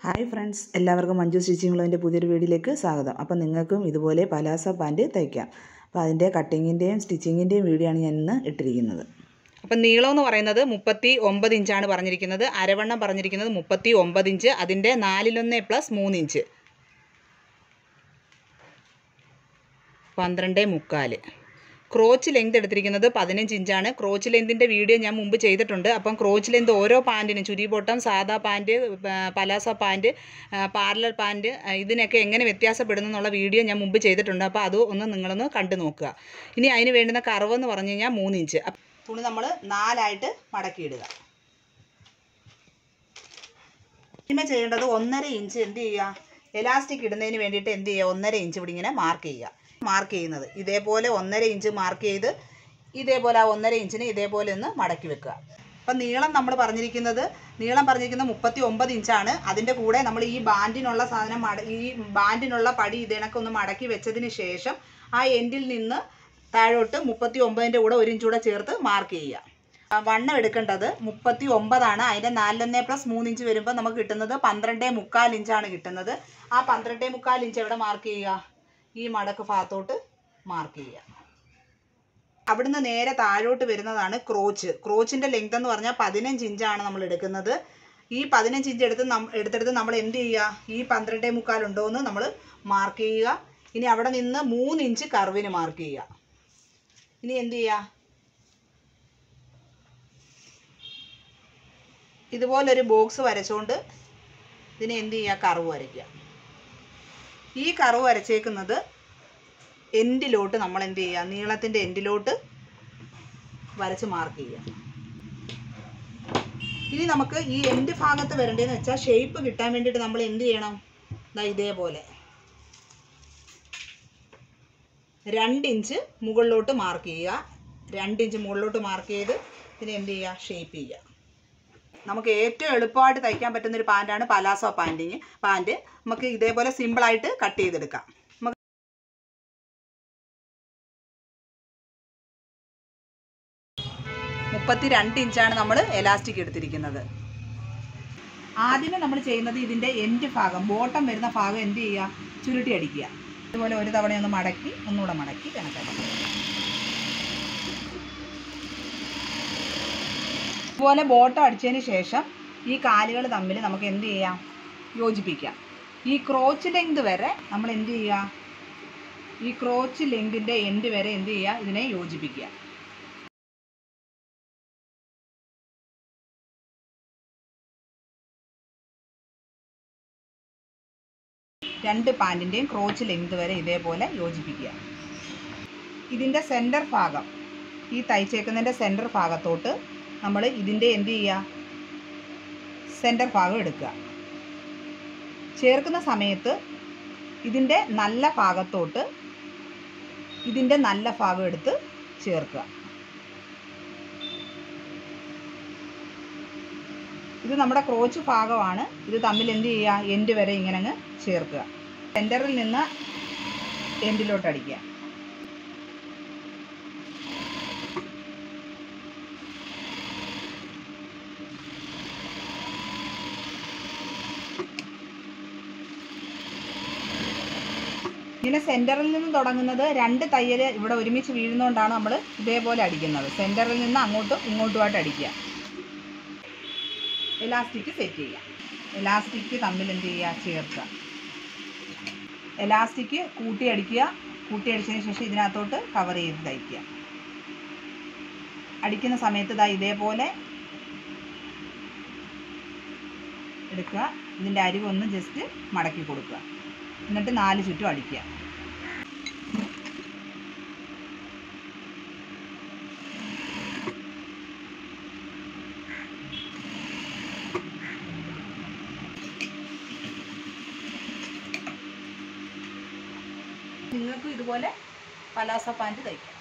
hi friends എല്ലാവർക്കും Manju stitching ഗ്ലോവിൻ്റെ പുതിയൊരു വീഡിയോയിലേക്ക് സ്വാഗതം അപ്പോൾ നിങ്ങൾക്കും ഇതുപോലെ പലാസ പാൻറ്റ് തയ്ക്കാം അപ്പോൾ അതിൻ്റെ കട്ടിങ്ങിൻ്റെയും സ്റ്റിച്ചിങ്ങിൻ്റെയും വീഡിയോ ആണ് ഞാൻ ഇന്ന് ഇട്ടിരിക്കുന്നത് അപ്പം നീളം എന്ന് പറയുന്നത് മുപ്പത്തി ഒമ്പത് ഇഞ്ചാണ് പറഞ്ഞിരിക്കുന്നത് അരവണ്ണം പറഞ്ഞിരിക്കുന്നത് മുപ്പത്തി ഒമ്പത് ഇഞ്ച് അതിൻ്റെ നാലിലൊന്ന് പ്ലസ് മൂന്ന് ഇഞ്ച് പന്ത്രണ്ട് മുക്കാൽ ക്രോച്ച് ലെങ്ത് എടുത്തിരിക്കുന്നത് പതിനഞ്ച് ഇഞ്ചാണ് ക്രോച്ച് ലെങ്തിൻ്റെ വീഡിയോ ഞാൻ മുമ്പ് ചെയ്തിട്ടുണ്ട് അപ്പം ക്രോച്ച് ലെങ്ത് ഓരോ പാൻറ്റിനും ചുരി ബോട്ടം സാദാ pant palazzo pant parlour pant ഇതിനൊക്കെ എങ്ങനെ വ്യത്യാസപ്പെടുന്നു എന്നുള്ള വീഡിയോ ഞാൻ മുമ്പ് ചെയ്തിട്ടുണ്ട് അപ്പോൾ അത് ഒന്ന് നിങ്ങളൊന്ന് കണ്ടു നോക്കുക ഇനി അതിന് വേണ്ടുന്ന കറവ് എന്ന് പറഞ്ഞു കഴിഞ്ഞാൽ മൂന്ന് ഇഞ്ച് അപ്പ- തുണി നമ്മൾ നാലായിട്ട് മടക്കിയിടുക ഇനിമേ ചെയ്യേണ്ടത് ഒന്നര ഇഞ്ച് എന്ത് ചെയ്യുക എലാസ്റ്റിക് ഇടുന്നതിന് വേണ്ടിയിട്ട് എന്ത് ചെയ്യുക ഒന്നര ഇഞ്ച് ഇവിടെ ഇങ്ങനെ മാർക്ക് ചെയ്യുക മാർക്ക് ചെയ്യുന്നത് ഇതേപോലെ ഒന്നര ഇഞ്ച് മാർക്ക് ചെയ്ത് ഇതേപോലെ ആ ഒന്നര ഇഞ്ചിന് ഇതേപോലെ ഒന്ന് മടക്കി വെക്കുക അപ്പം നീളം നമ്മൾ പറഞ്ഞിരിക്കുന്നത് നീളം പറഞ്ഞിരിക്കുന്നത് മുപ്പത്തി ഒമ്പത് ഇഞ്ചാണ് അതിൻ്റെ കൂടെ നമ്മൾ ഈ ബാൻഡിനുള്ള സാധനം മട ഈ ബാൻഡിനുള്ള പടി ഇതിനൊക്കെ ഒന്ന് മടക്കി വെച്ചതിന് ശേഷം ആ എൻഡിൽ നിന്ന് താഴോട്ട് മുപ്പത്തി ഒമ്പതിൻ്റെ കൂടെ ഒരു ഇഞ്ച് കൂടെ ചേർത്ത് മാർക്ക് ചെയ്യുക ആ, വണ്ണം എടുക്കേണ്ടത് മുപ്പത്തി ഒമ്പതാണ് അതിൻ്റെ നാലിലൊന്നേ പ്ലസ് മൂന്ന് ഇഞ്ച് വരുമ്പോൾ നമുക്ക് കിട്ടുന്നത് പന്ത്രണ്ടേ മുക്കാൽ ഇഞ്ചാണ് കിട്ടുന്നത് ആ പന്ത്രണ്ടേ മുക്കാൽ ഇഞ്ച് എവിടെ മാർക്ക് ചെയ്യുക ഈ മടക്ക് ഭാഗത്തോട്ട് മാർക്ക് ചെയ്യുക അവിടുന്ന് നേരെ താഴോട്ട് വരുന്നതാണ് ക്രോച്ച് ക്രോച്ചിൻ്റെ ലെങ്ത് എന്ന് പറഞ്ഞാൽ പതിനഞ്ച് ഇഞ്ചാണ് നമ്മൾ എടുക്കുന്നത് ഈ പതിനഞ്ച് ഇഞ്ച് എടുത്ത് നം എടുത്തെടുത്ത് നമ്മൾ എന്ത് ചെയ്യുക ഈ പന്ത്രണ്ടേ മുക്കാൽ ഉണ്ടോ എന്ന് നമ്മൾ മാർക്ക് ചെയ്യുക ഇനി അവിടെ നിന്ന് മൂന്ന് ഇഞ്ച് കർവിന് മാർക്ക് ചെയ്യുക ഇനി എന്ത് ചെയ്യുക ഇതുപോലൊരു ബോക്സ് വരച്ചുകൊണ്ട് ഇതിനെ എന്ത് ചെയ്യുക കർവ് വരയ്ക്കുക ഈ കർവ് വരച്ചേക്കുന്നത് എൻഡിലോട്ട് നമ്മൾ എന്ത് ചെയ്യുക നീളത്തിൻ്റെ എൻഡിലോട്ട് വരച്ച് മാർക്ക് ചെയ്യുക ഇനി നമുക്ക് ഈ എൻഡ് ഭാഗത്ത് വരേണ്ടതെന്ന് വെച്ചാൽ ഷേപ്പ് കിട്ടാൻ വേണ്ടിയിട്ട് നമ്മൾ എന്ത് ചെയ്യണം ദാ ഇതേപോലെ രണ്ട് ഇഞ്ച് മുകളിലോട്ട് മാർക്ക് ചെയ്യുക രണ്ട് ഇഞ്ച് മുകളിലോട്ട് മാർക്ക് ചെയ്ത് ഇതിനെ എന്ത് ചെയ്യുക ഷേപ്പ് ചെയ്യുക നമുക്ക് ഏറ്റവും എളുപ്പമായിട്ട് തയ്ക്കാൻ പറ്റുന്ന ഒരു പാൻറ്റാണ് പലാസോ പാൻറ്റിങ് പാൻറ്റ് നമുക്ക് ഇതേപോലെ സിമ്പിളായിട്ട് കട്ട് ചെയ്തെടുക്കാം നമുക്ക് മുപ്പത്തി രണ്ട് ഇഞ്ചാണ് നമ്മൾ എലാസ്റ്റിക് എടുത്തിരിക്കുന്നത് ആദ്യമേ നമ്മൾ ചെയ്യുന്നത് ഇതിൻ്റെ എൻഡ് ഭാഗം ബോട്ടം വരുന്ന ഭാഗം എന്ത് ചെയ്യുക ചുരുട്ടി അടിക്കുക ഇതുപോലെ ഒരു തവണ ഒന്ന് മടക്കി ഒന്നുകൂടെ മടക്കി കണക്കാക്കുക ഇതുപോലെ ബോട്ടം അടിച്ചതിന് ശേഷം ഈ കാലുകൾ തമ്മിൽ നമുക്ക് എന്ത് ചെയ്യാം യോജിപ്പിക്കാം ഈ ക്രോച്ച് ലെങ്ത് വരെ നമ്മൾ എന്ത് ചെയ്യുക ഈ ക്രോച്ച് ലെങ്തിൻ്റെ എൻഡ് വരെ എന്ത് ചെയ്യുക ഇതിനെ യോജിപ്പിക്കുക രണ്ട് പാൻറ്റിൻ്റെയും ക്രോച്ച് ലെങ്ത് വരെ ഇതേപോലെ യോജിപ്പിക്കുക ഇതിൻ്റെ സെൻറ്റർ ഭാഗം ഈ തയ്ച്ചേക്കുന്നതിൻ്റെ സെൻറ്റർ ഭാഗത്തോട്ട് നമ്മൾ ഇതിൻ്റെ എന്ത് ചെയ്യുക സെൻറ്റർ ഭാഗം എടുക്കുക ചേർക്കുന്ന സമയത്ത് ഇതിൻ്റെ നല്ല ഭാഗത്തോട്ട് ഇതിൻ്റെ നല്ല ഭാഗം എടുത്ത് ചേർക്കുക ഇത് നമ്മുടെ ക്രോച്ച് ഭാഗമാണ് ഇത് തമ്മിൽ എന്ത് ചെയ്യുക എൻഡ് വരെ ഇങ്ങനെ അങ്ങ് ചേർക്കുക സെൻറ്ററിൽ നിന്ന് എൻഡിലോട്ട് അടിക്കുക ഇങ്ങനെ സെൻറ്ററിൽ നിന്ന് തുടങ്ങുന്നത് രണ്ട് തയ്യൽ ഇവിടെ ഒരുമിച്ച് വീഴുന്നതുകൊണ്ടാണ് നമ്മൾ ഇതേപോലെ അടിക്കുന്നത് സെൻറ്ററിൽ നിന്ന് അങ്ങോട്ടും ഇങ്ങോട്ടുമായിട്ട് അടിക്കുക എലാസ്റ്റിക് സെറ്റ് ചെയ്യുക എലാസ്റ്റിക് തമ്മിൽ എന്ത് ചെയ്യുക ചേർക്കുക എലാസ്റ്റിക് കൂട്ടി അടിക്കുക കൂട്ടി അടിച്ചതിന് ശേഷം ഇതിനകത്തോട്ട് കവർ ചെയ്ത് തയ്ക്കുക അടിക്കുന്ന സമയത്ത് ഇതാ ഇതേപോലെ എടുക്കുക ഇതിൻ്റെ അരിവൊന്ന് ജസ്റ്റ് മടക്കി കൊടുക്കുക എന്നിട്ട് നാല് ചുറ്റും അടിക്കുക നിങ്ങൾക്കും ഇതുപോലെ പലാസ പാൻറ്റ് തയ്ക്കാം